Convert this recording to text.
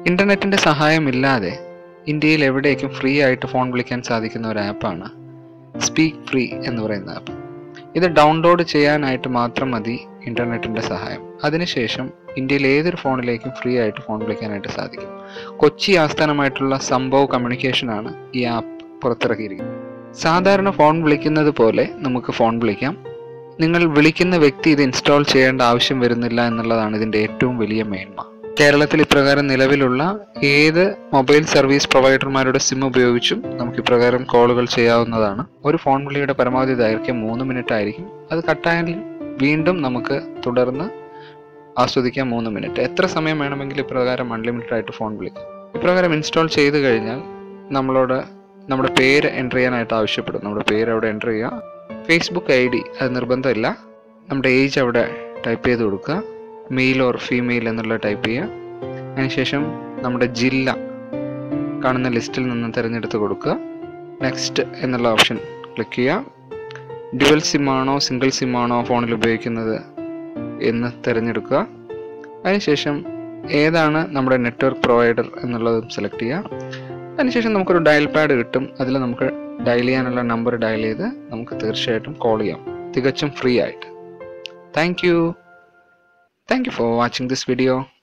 ഇന്റർനെറ്റിന്റെ സഹായമില്ലാതെ ഇന്ത്യയിൽ എവിടേക്കും ഫ്രീ ആയിട്ട് ഫോൺ വിളിക്കാൻ സാധിക്കുന്ന ഒരു ആപ്പാണ് സ്പീക്ക് ഫ്രീ എന്ന് പറയുന്ന ആപ്പ് ഇത് ഡൗൺലോഡ് ചെയ്യാനായിട്ട് മാത്രം മതി ഇന്റർനെറ്റിന്റെ സഹായം അതിനുശേഷം ഇന്ത്യയിൽ ഏതൊരു ഫോണിലേക്കും ഫ്രീ ആയിട്ട് ഫോൺ വിളിക്കാനായിട്ട് സാധിക്കും കൊച്ചി ആസ്ഥാനമായിട്ടുള്ള സംഭവ് കമ്മ്യൂണിക്കേഷൻ ആണ് ഈ ആപ്പ് പുറത്തിറക്കിയിരിക്കുന്നത് സാധാരണ ഫോൺ വിളിക്കുന്നത് പോലെ നമുക്ക് ഫോൺ വിളിക്കാം നിങ്ങൾ വിളിക്കുന്ന വ്യക്തി ഇത് ഇൻസ്റ്റാൾ ചെയ്യേണ്ട ആവശ്യം വരുന്നില്ല എന്നുള്ളതാണ് ഇതിന്റെ ഏറ്റവും വലിയ മേന്മ കേരളത്തിൽ ഇപ്രകാരം നിലവിലുള്ള ഏത് മൊബൈൽ സർവീസ് പ്രൊവൈഡർമാരുടെ സിം ഉപയോഗിച്ചും നമുക്ക് ഇപ്രകാരം കോളുകൾ ചെയ്യാവുന്നതാണ് ഒരു ഫോൺ വിളിയുടെ പരമാവധി ദൈർഘ്യം മൂന്ന് മിനിറ്റ് ആയിരിക്കും അത് കട്ടായാൽ വീണ്ടും നമുക്ക് തുടർന്ന് ആസ്വദിക്കാം മൂന്ന് മിനിറ്റ് എത്ര സമയം വേണമെങ്കിലും ഇപ്രകാരം അൺലിമിറ്റഡ് ആയിട്ട് ഫോൺ വിളിക്കാം ഇപ്രകാരം ഇൻസ്റ്റാൾ ചെയ്ത് കഴിഞ്ഞാൽ നമ്മളോട് നമ്മുടെ പേര് എൻ്റർ ചെയ്യാനായിട്ട് ആവശ്യപ്പെടും നമ്മുടെ പേര് അവിടെ എൻ്റർ ചെയ്യുക ഫേസ്ബുക്ക് ഐ ഡി അത് നിർബന്ധമില്ല നമ്മുടെ ഏജ് അവിടെ ടൈപ്പ് ചെയ്ത് കൊടുക്കുക മെയിൽ ഓർ ഫീമെയിൽ എന്നുള്ള ടൈപ്പ് ചെയ്യുക അതിനുശേഷം നമ്മുടെ ജില്ല കാണുന്ന ലിസ്റ്റിൽ നിന്ന് തിരഞ്ഞെടുത്ത് കൊടുക്കുക നെക്സ്റ്റ് എന്നുള്ള ഓപ്ഷൻ ക്ലിക്ക് ചെയ്യുക ഡ്യുവൽ സിം ആണോ സിംഗിൾ സിം ആണോ ഫോണിൽ ഉപയോഗിക്കുന്നത് എന്ന് തിരഞ്ഞെടുക്കുക അതിനുശേഷം ഏതാണ് നമ്മുടെ നെറ്റ്വർക്ക് പ്രൊവൈഡർ എന്നുള്ളതും സെലക്ട് ചെയ്യുക അതിനുശേഷം നമുക്കൊരു ഡയൽ പാഡ് കിട്ടും അതിൽ നമുക്ക് ഡയൽ ചെയ്യാനുള്ള നമ്പർ ഡയൽ ചെയ്ത് നമുക്ക് തീർച്ചയായിട്ടും കോൾ ചെയ്യാം തികച്ചും ഫ്രീ ആയിട്ട് thank you thank you for watching this video